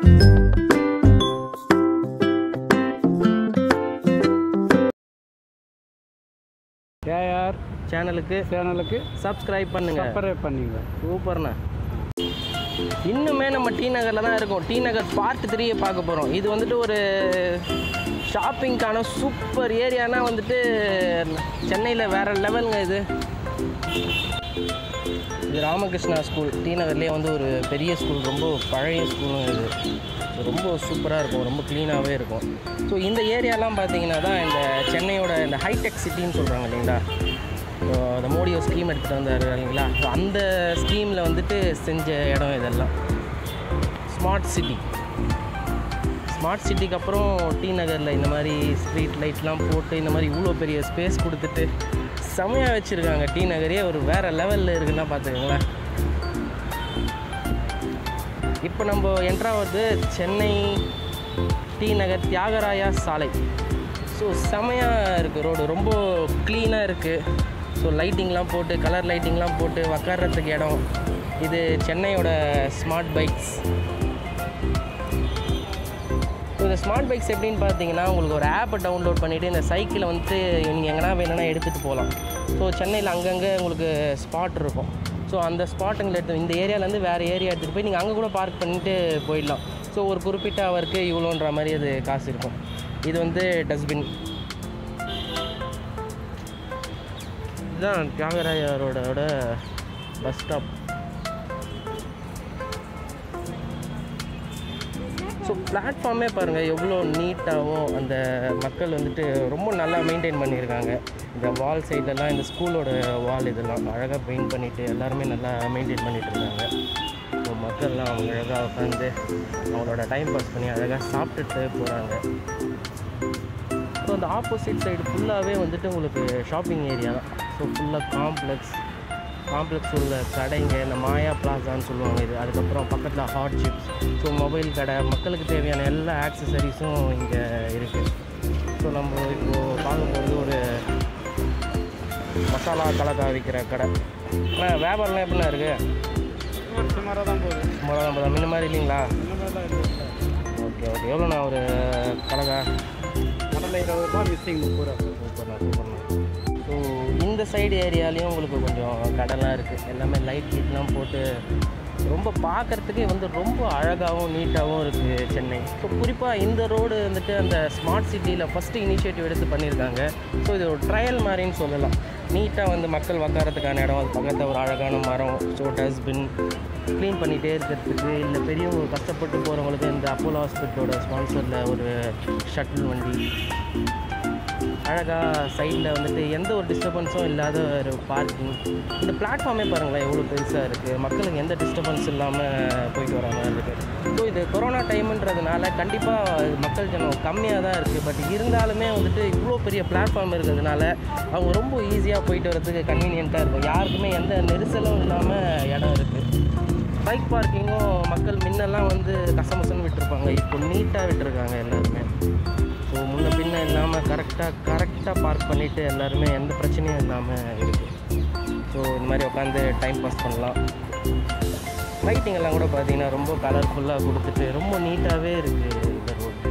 KR சேனலுக்கு சேனலுக்கு subscribe பண்ணுங்க சப்ஸ்கிரைப் பண்ணிங்க சூப்பர்ண்ணா இன்னுமே நம்ம டி நகரில் தான் இருக்கோம் டி நகர் பார்ட் த்ரீயை பார்க்க போகிறோம் இது வந்துட்டு ஒரு ஷாப்பிங்க்கான சூப்பர் ஏரியானா வந்துட்டு சென்னையில் வேற லெவலுங்க இது இது ராமகிருஷ்ணா ஸ்கூல் டி நகர்லேயே வந்து ஒரு பெரிய ஸ்கூல் ரொம்ப பழைய ஸ்கூலும் இது இது ரொம்ப சூப்பராக இருக்கும் ரொம்ப க்ளீனாகவே இருக்கும் ஸோ இந்த ஏரியாலாம் பார்த்தீங்கன்னா தான் இந்த சென்னையோட இந்த ஹைடெக் சிட்டின்னு சொல்கிறாங்க இல்லைங்களா ஸோ அந்த மோடி ஒரு ஸ்கீம் எடுத்துகிட்டு வந்தார் இல்லைங்களா ஸோ அந்த ஸ்கீமில் வந்துட்டு செஞ்ச இடம் இதெல்லாம் ஸ்மார்ட் சிட்டி ஸ்மார்ட் சிட்டிக்கு அப்புறம் டி நகரில் இந்த மாதிரி ஸ்ட்ரீட் லைட்லாம் போட்டு இந்த மாதிரி இவ்வளோ பெரிய ஸ்பேஸ் கொடுத்துட்டு செமையாக வச்சுருக்காங்க டி நகரே ஒரு வேறு லெவலில் இருக்குன்னா பார்த்துக்கோங்களேன் இப்போ நம்ம என்ட்ராவது சென்னை டி நகர் தியாகராயா சாலை ஸோ செமையாக இருக்குது ரோடு ரொம்ப க்ளீனாக இருக்குது ஸோ லைட்டிங்லாம் போட்டு கலர் லைட்டிங்லாம் போட்டு உக்கார்றதுக்கு இடம் இது சென்னையோட ஸ்மார்ட் பைக்ஸ் ஸோ இந்த ஸ்மார்ட் பைக்ஸ் எப்படின்னு பார்த்தீங்கன்னா உங்களுக்கு ஒரு ஆப்பை டவுன்லோட் பண்ணிவிட்டு இந்த சைக்கிளை வந்துட்டு நீங்கள் எங்கன்னா வேணும்னா எடுத்துகிட்டு போகலாம் ஸோ சென்னையில் அங்கங்கே உங்களுக்கு ஸ்பாட் இருக்கும் ஸோ அந்த ஸ்பாட்டுங்களை எடுத்து இந்த ஏரியாவிலேருந்து வேறு ஏரியா எடுத்துகிட்டு போய் நீங்கள் அங்கே கூட பார்க் பண்ணிட்டு போயிடலாம் ஸோ ஒரு குறிப்பிட்ட அவருக்கு இவ்வளோன்ற மாதிரி அது காசு இருக்கும் இது வந்து டஸ்ட்பின் இதுதான் தியாகராயரோட பஸ் ஸ்டாப் ஸோ பிளாட்ஃபார்மே பாருங்கள் எவ்வளோ நீட்டாகவும் அந்த மக்கள் வந்துட்டு ரொம்ப நல்லா மெயின்டைன் பண்ணியிருக்காங்க இந்த வால் சைட்லலாம் இந்த ஸ்கூலோட வால் இதெல்லாம் அழகாக பெயிண்ட் பண்ணிவிட்டு எல்லாருமே நல்லா மெயின்டைன் பண்ணிட்டு இருக்காங்க ஸோ மக்கள்லாம் அவங்க அழகாக உட்காந்து அவங்களோட டைம் பாஸ் பண்ணி அழகாக சாப்பிட்டுட்டு போகிறாங்க ஸோ அந்த ஆப்போசிட் சைடு ஃபுல்லாகவே வந்துட்டு உங்களுக்கு ஷாப்பிங் ஏரியா தான் ஸோ ஃபுல்லாக காம்ப்ளெக்ஸ் காம்ப்ளெக்ஸ் உள்ள கடைங்க இந்த மாயா பிளாசான்னு சொல்லுவாங்க இது அதுக்கப்புறம் பக்கத்தில் ஹாட் சிப்ஸ் ஸோ மொபைல் கடை மக்களுக்கு தேவையான எல்லா ஆக்சசரிஸும் இங்கே இருக்குது ஸோ நம்ம இப்போது பார்க்கும்போது ஒரு மசாலா கலக்கா விற்கிற கடை ஆனால் வியாபாரம்லாம் எப்படிண்ணா இருக்குது சுமாராக தான் போகுது சுமாராக தான் போதா முன்ன மாதிரி இல்லைங்களா இந்த மாதிரி தான் இருக்குது ஓகே ஓகே எவ்வளோண்ணா ஒரு கலக்கா கடலை இருபது ரூபா மிஸ்ஸிங் முப்பது ரூபா சூப்பர்ண்ணா சூப்பர்ண்ணா ஸோ இந்த சைடு ஏரியாலையும் உங்களுக்கு கொஞ்சம் கடைலாம் இருக்குது எல்லாமே லைட் கீட்லாம் போட்டு ரொம்ப பார்க்குறதுக்கே வந்து ரொம்ப அழகாகவும் நீட்டாகவும் இருக்குது சென்னை ஸோ குறிப்பாக இந்த ரோடு வந்துட்டு அந்த ஸ்மார்ட் சிட்டியில் ஃபஸ்ட்டு இனிஷியேட்டிவ் எடுத்து பண்ணியிருக்காங்க ஸோ இது ஒரு ட்ரையல் மாதிரின்னு சொல்லலாம் நீட்டாக வந்து மக்கள் உக்காரத்துக்கான இடம் அது பக்கத்தில் ஒரு அழகான மரம் ஸோ டஸ்ட்பின் க்ளீன் பண்ணிகிட்டே இருக்கிறதுக்கு இல்லை பெரியவங்க கஷ்டப்பட்டு போகிறவங்களுக்கு இந்த அப்போலோ ஹாஸ்பிட்டலோட ஸ்பான்சரில் ஒரு ஷட்டில் வண்டி அழகாக சைடில் வந்துட்டு எந்த ஒரு டிஸ்டர்பன்ஸும் இல்லாத ஒரு பார்க்கிங் இந்த பிளாட்ஃபார்மே பாருங்களேன் எவ்வளோ பெருசாக இருக்குது மக்களுக்கு எந்த டிஸ்டர்பன்ஸ் இல்லாமல் போயிட்டு வர மாதிரி இருக்குது ஸோ இது கொரோனா டைமுன்றதுனால கண்டிப்பாக மக்கள் ஜனம் கம்மியாக தான் இருக்குது பட் இருந்தாலுமே வந்துட்டு இவ்வளோ பெரிய பிளாட்ஃபார்ம் இருக்கிறதுனால அவங்க ரொம்ப ஈஸியாக போயிட்டு வரதுக்கு கன்வீனியண்ட்டாக இருக்கும் யாருக்குமே எந்த நெரிசலும் இல்லாமல் இடம் இருக்குது பைக் பார்க்கிங்கும் மக்கள் முன்னெல்லாம் வந்து கசமசன்னு விட்டுருப்பாங்க இப்போ நீட்டாக விட்டுருக்காங்க எல்லாருமே ஸோ முன்ன பின்ன இல்லாமல் கரெக்டாக கரெக்டாக பார்க் பண்ணிவிட்டு எல்லாருமே எந்த பிரச்சனையும் இல்லாமல் இருக்குது ஸோ இந்த மாதிரி உட்காந்து டைம் பாஸ் பண்ணலாம் லைட்டிங் எல்லாம் கூட பார்த்தீங்கன்னா ரொம்ப கலர்ஃபுல்லாக கொடுத்துட்டு ரொம்ப நீட்டாகவே இருக்குது இந்த ரோடு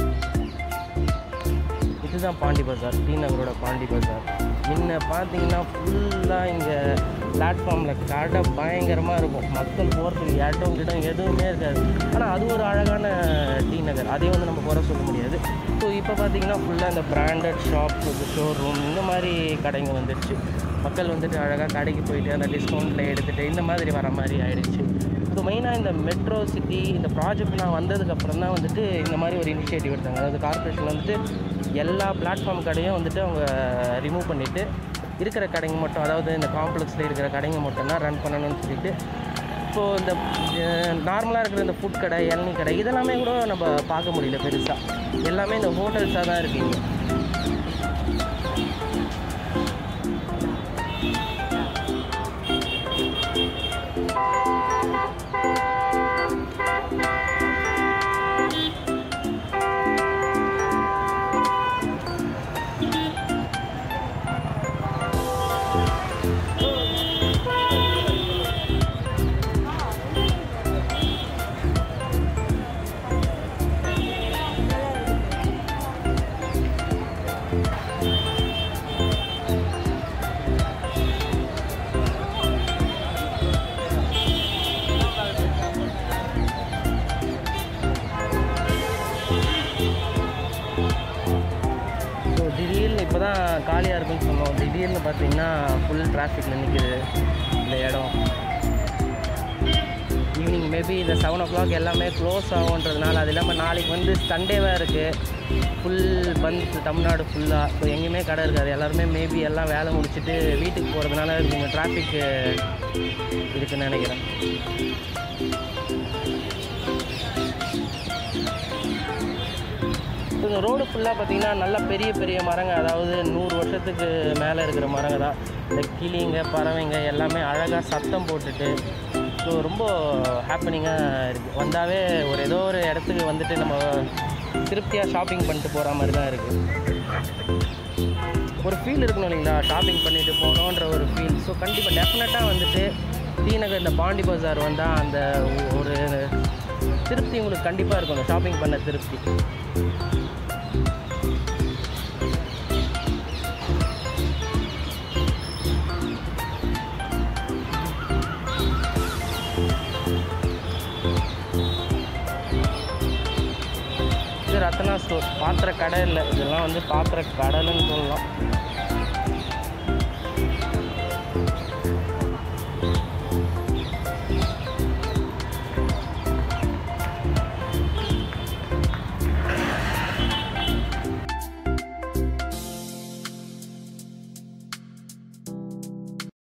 இதுதான் பாண்டி பஜார் டி நகரோட பாண்டி பஜார் முன்ன பார்த்தீங்கன்னா ஃபுல்லாக இங்கே பிளாட்ஃபார்மில் கடை பயங்கரமாக இருக்கும் மக்கள் போகிறதுக்கு இடம் கிடம் எதுவுமே இருக்காது ஆனால் அது ஒரு அழகான டி நகர் அதையும் வந்து நம்ம குறை சொல்ல முடியாது ஸோ இப்போ பார்த்தீங்கன்னா ஃபுல்லாக இந்த பிராண்டட் ஷாப் ஷோரூம் இந்த மாதிரி கடைங்க வந்துடுச்சு மக்கள் வந்துட்டு அழகாக கடைக்கு போயிட்டு அந்த டிஸ்கவுண்ட்டில் எடுத்துகிட்டு இந்த மாதிரி வர மாதிரி ஆயிடுச்சு ஸோ மெயினாக இந்த மெட்ரோ சிட்டி இந்த ப்ராஜெக்ட்லாம் வந்ததுக்கப்புறம் தான் வந்துட்டு இந்த மாதிரி ஒரு இனிஷியேட்டிவ் எடுத்தாங்க அதாவது கார்பரேஷன் வந்துட்டு எல்லா பிளாட்ஃபார்ம் கடையும் வந்துட்டு அவங்க ரிமூவ் பண்ணிவிட்டு இருக்கிற கடைங்க மட்டும் அதாவது இந்த காம்ப்ளெக்ஸில் இருக்கிற கடைங்க மட்டும் தான் ரன் பண்ணணும்னு சொல்லிட்டு இப்போது இந்த நார்மலாக இருக்கிற இந்த ஃபுட் கடை இளநீ கடை இதெல்லாமே கூட நம்ம பார்க்க முடியல பெருசாக எல்லாமே இந்த ஹோட்டல்ஸாக தான் இருக்கீங்க இருக்குன்னு சொன்னோம் திடீர்னு பார்த்தீங்கன்னா ஃபுல் டிராஃபிக்கில் நிற்குது இந்த இடம் ஈவினிங் மேபி இந்த செவன் ஓ கிளாக் எல்லாமே க்ளோஸ் ஆகுன்றதுனால அது இல்லாமல் நாளைக்கு வந்து சண்டேவாக இருக்குது ஃபுல் பந்த் தமிழ்நாடு ஃபுல்லாக ஸோ எங்கேயுமே கடை இருக்காது எல்லாருமே மேபி எல்லாம் வேலை முடிச்சுட்டு வீட்டுக்கு போகிறதுனால கொஞ்சம் டிராஃபிக்கு இருக்குன்னு நினைக்கிறேன் இந்த ரோடு ஃபுல்லாக பார்த்தீங்கன்னா நல்ல பெரிய பெரிய மரங்க அதாவது நூறு வருஷத்துக்கு மேலே இருக்கிற மரங்க தான் இந்த கிளிங்க பறவைங்க எல்லாமே அழகாக சத்தம் போட்டுட்டு ஸோ ரொம்ப ஹாப்பனிங்காக இருக்குது வந்தாவே ஒரு ஏதோ ஒரு இடத்துக்கு வந்துட்டு நம்ம திருப்தியாக ஷாப்பிங் பண்ணிட்டு போகிற மாதிரி தான் இருக்குது ஒரு ஃபீல் இருக்கணும் இல்லைங்களா ஷாப்பிங் பண்ணிட்டு போகணுன்ற ஒரு ஃபீல் ஸோ கண்டிப்பாக டெஃபினட்டாக வந்துட்டு டி நகர் இந்த பாண்டி பஜார் வந்தால் அந்த ஒரு திருப்தி உங்களுக்கு கண்டிப்பாக இருக்கும் அந்த ஷாப்பிங் பண்ண திருப்தி இது ரத்னா ஸ்டோர் பாத்திர கடை இல்லை இதெல்லாம் வந்து பாத்திர கடலுன்னு சொல்லலாம்